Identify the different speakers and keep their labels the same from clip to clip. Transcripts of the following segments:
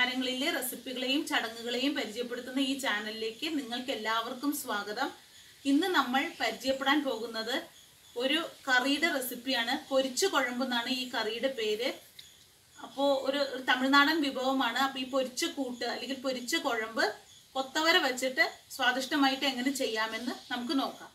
Speaker 1: ആഹാരങ്ങളിലെ റെസിപ്പികളെയും ചടങ്ങുകളെയും പരിചയപ്പെടുത്തുന്ന ഈ ചാനലിലേക്ക് നിങ്ങൾക്ക് എല്ലാവർക്കും സ്വാഗതം ഇന്ന് നമ്മൾ പരിചയപ്പെടാൻ പോകുന്നത് ഒരു കറിയുടെ റെസിപ്പിയാണ് പൊരിച്ചു കുഴമ്പെന്നാണ് ഈ കറിയുടെ പേര് അപ്പോൾ ഒരു ഒരു തമിഴ്നാടൻ വിഭവമാണ് അപ്പോൾ ഈ പൊരിച്ച കൂട്ട് അല്ലെങ്കിൽ പൊരിച്ച കുഴമ്പ് കൊത്തവര വെച്ചിട്ട് സ്വാദിഷ്ടമായിട്ട് എങ്ങനെ ചെയ്യാമെന്ന് നമുക്ക് നോക്കാം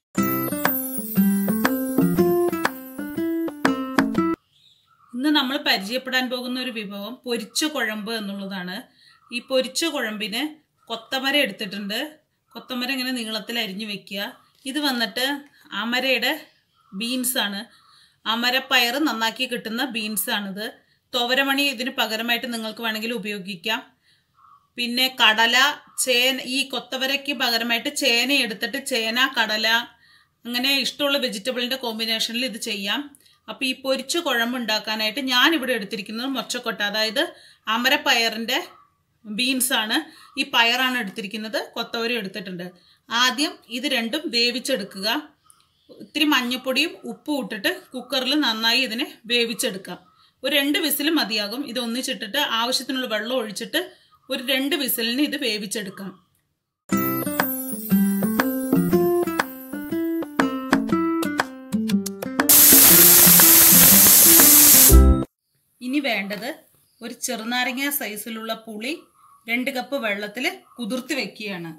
Speaker 1: ഇന്ന് നമ്മൾ പരിചയപ്പെടാൻ പോകുന്ന ഒരു വിഭവം പൊരിച്ച കുഴമ്പ് എന്നുള്ളതാണ് ഈ പൊരിച്ച കുഴമ്പിന് കൊത്തമര എടുത്തിട്ടുണ്ട് കൊത്തമര ഇങ്ങനെ നീളത്തിൽ അരിഞ്ഞു വെക്കുക ഇത് വന്നിട്ട് അമരയുടെ ബീൻസാണ് അമരപ്പയർ നന്നാക്കി കിട്ടുന്ന ബീൻസാണിത് തുവരമണി ഇതിന് പകരമായിട്ട് നിങ്ങൾക്ക് വേണമെങ്കിൽ ഉപയോഗിക്കാം പിന്നെ കടല ചേന ഈ കൊത്തവരയ്ക്ക് പകരമായിട്ട് ചേന എടുത്തിട്ട് ചേന കടല അങ്ങനെ ഇഷ്ടമുള്ള വെജിറ്റബിളിൻ്റെ കോമ്പിനേഷനിൽ ഇത് ചെയ്യാം അപ്പോൾ ഈ പൊരിച്ച കുഴമ്പ് ഉണ്ടാക്കാനായിട്ട് ഞാൻ ഇവിടെ എടുത്തിരിക്കുന്നത് മൊച്ചക്കൊട്ട അതായത് അമരപ്പയറിൻ്റെ ബീൻസാണ് ഈ പയറാണ് എടുത്തിരിക്കുന്നത് കൊത്തവരും എടുത്തിട്ടുണ്ട് ആദ്യം ഇത് രണ്ടും വേവിച്ചെടുക്കുക ഇത്തിരി മഞ്ഞപ്പൊടിയും ഉപ്പും ഇട്ടിട്ട് കുക്കറിൽ നന്നായി ഇതിനെ വേവിച്ചെടുക്കാം ഒരു രണ്ട് വിസിൽ മതിയാകും ഇത് ഒന്നിച്ചിട്ടിട്ട് ആവശ്യത്തിനുള്ള വെള്ളം ഒഴിച്ചിട്ട് ഒരു രണ്ട് വിസിലിന് ഇത് വേവിച്ചെടുക്കാം ഇനി വേണ്ടത് ഒരു ചെറുനാരങ്ങ സൈസിലുള്ള പുളി രണ്ട് കപ്പ് വെള്ളത്തിൽ കുതിർത്ത് വെക്കുകയാണ്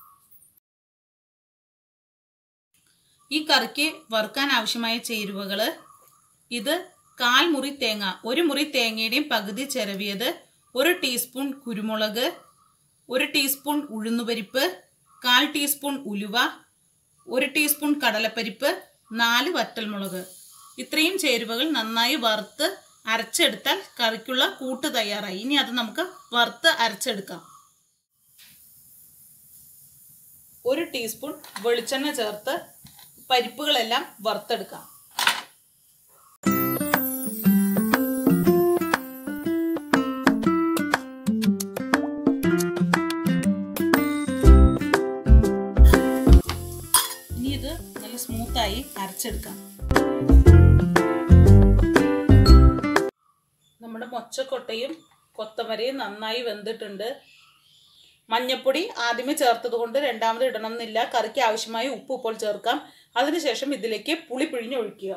Speaker 1: ഈ കറിക്ക് വറുക്കാൻ ആവശ്യമായ ചേരുവകൾ ഇത് കാൽ മുറി തേങ്ങ ഒരു മുറി തേങ്ങയുടെയും പകുതി ചിരവിയത് ഒരു ടീസ്പൂൺ കുരുമുളക് ഒരു ടീസ്പൂൺ ഉഴുന്നുപരിപ്പ് കാൽ ടീസ്പൂൺ ഉലുവ ഒരു ടീസ്പൂൺ കടലപ്പരിപ്പ് നാല് വറ്റൽമുളക് ഇത്രയും ചേരുവകൾ നന്നായി വറുത്ത് അരച്ചെടുത്താൽ കറിക്കുള്ള കൂട്ട് തയ്യാറായി ഇനി അത് നമുക്ക് വറുത്ത് അരച്ചെടുക്കാം ഒരു ടീസ്പൂൺ വെളിച്ചെണ്ണ ചേർത്ത് പരിപ്പുകളെല്ലാം വറുത്തെടുക്കാം ഇനി ഇത് നല്ല സ്മൂത്തായി അരച്ചെടുക്കാം നമ്മുടെ മൊച്ചക്കൊട്ടയും കൊത്തമരയും നന്നായി വെന്തിട്ടുണ്ട് മഞ്ഞപ്പൊടി ആദ്യമേ ചേർത്തത് കൊണ്ട് രണ്ടാമത് ഇടണം എന്നില്ല കറിക്ക് ആവശ്യമായ ഉപ്പ് ഇപ്പോൾ ചേർക്കാം അതിനുശേഷം ഇതിലേക്ക് പുളി പിഴിഞ്ഞൊഴിക്കുക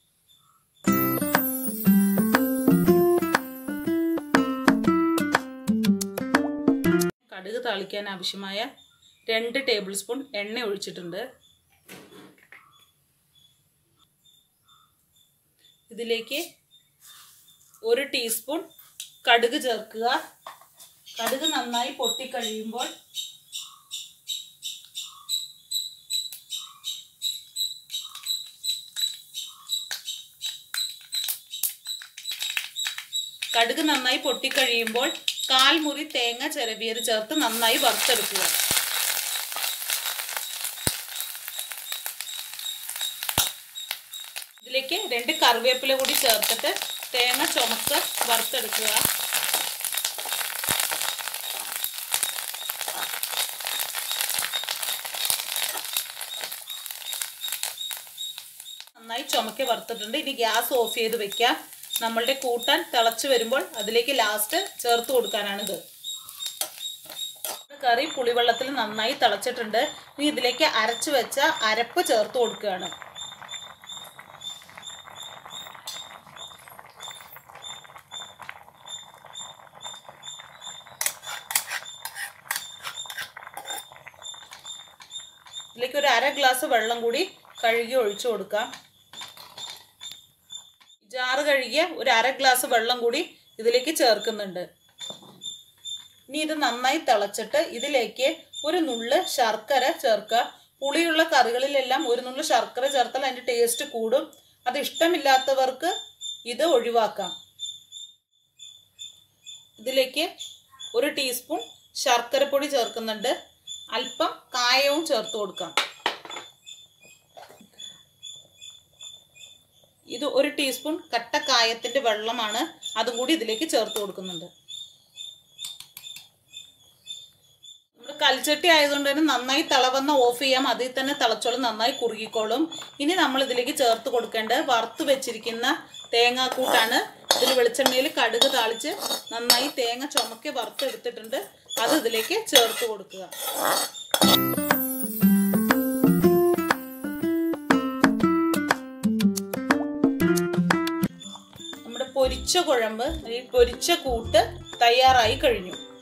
Speaker 1: കടുക് താളിക്കാൻ ആവശ്യമായ രണ്ട് ടേബിൾ സ്പൂൺ എണ്ണ ഒഴിച്ചിട്ടുണ്ട് ഇതിലേക്ക് ഒരു ടീസ്പൂൺ കടുക് ചേർക്കുക കടുക് നന്നായി പൊട്ടിക്കഴിയുമ്പോൾ കടുക് നന്നായി പൊട്ടിക്കഴിയുമ്പോൾ കാൽ മുറി തേങ്ങ ചിരവിയത് ചേർത്ത് നന്നായി വറുത്തെടുക്കുക ഇതിലേക്ക് രണ്ട് കറിവേപ്പില കൂടി ചേർത്തിട്ട് തേങ്ങ ചുമക്ക് വറുത്തെടുക്കുക നന്നായി ചുമക്കെ വറുത്തിട്ടുണ്ട് ഇനി ഗ്യാസ് ഓഫ് ചെയ്ത് വെക്കാം നമ്മളുടെ കൂട്ടാൻ തിളച്ച് വരുമ്പോൾ അതിലേക്ക് ലാസ്റ്റ് ചേർത്ത് കൊടുക്കാനാണിത് കറി പുളിവെള്ളത്തിൽ നന്നായി തിളച്ചിട്ടുണ്ട് ഇനി ഇതിലേക്ക് അരച്ചു വെച്ച അരപ്പ് ചേർത്ത് കൊടുക്കുകയാണ് ഇതിലേക്ക് ഒരു അര ഗ്ലാസ് വെള്ളം കൂടി കഴുകി ഒഴിച്ചു കൊടുക്കാം ജാറ് കഴുകിയ ഒരു അര ഗ്ലാസ് വെള്ളം കൂടി ഇതിലേക്ക് ചേർക്കുന്നുണ്ട് ഇനി ഇത് നന്നായി തിളച്ചിട്ട് ഇതിലേക്ക് ഒരു നുള്ള് ശർക്കര ചേർക്കുക പുളിയുള്ള കറികളിലെല്ലാം ഒരു നുള്ള് ശർക്കര ചേർത്താൽ അതിൻ്റെ ടേസ്റ്റ് കൂടും അത് ഇഷ്ടമില്ലാത്തവർക്ക് ഇത് ഒഴിവാക്കാം ഇതിലേക്ക് ഒരു ടീസ്പൂൺ ശർക്കരപ്പൊടി ചേർക്കുന്നുണ്ട് അല്പം കായവും ചേർത്ത് കൊടുക്കാം ഇത് ഒരു ടീസ്പൂൺ കട്ട കായത്തിന്റെ വെള്ളമാണ് അതും കൂടി ഇതിലേക്ക് ചേർത്ത് കൊടുക്കുന്നുണ്ട് നമ്മൾ കൽച്ചട്ടി ആയതുകൊണ്ട് തന്നെ നന്നായി തിളവന്ന ഓഫ് ചെയ്യാം അതിൽ തന്നെ തിളച്ചോളും നന്നായി കുറുകിക്കോളും ഇനി നമ്മൾ ഇതിലേക്ക് ചേർത്ത് കൊടുക്കേണ്ടത് വറുത്ത് വെച്ചിരിക്കുന്ന തേങ്ങാക്കൂട്ടാണ് ഇതിൽ വെളിച്ചെണ്ണയിൽ കടുക് താളിച്ച് നന്നായി തേങ്ങ ചുമക്കെ വറുത്തെടുത്തിട്ടുണ്ട് അത് ഇതിലേക്ക് ചേർത്ത് കൊടുക്കുക നമ്മുടെ പൊരിച്ച കുഴമ്പ് ഈ പൊരിച്ച കൂട്ട് തയ്യാറായി കഴിഞ്ഞു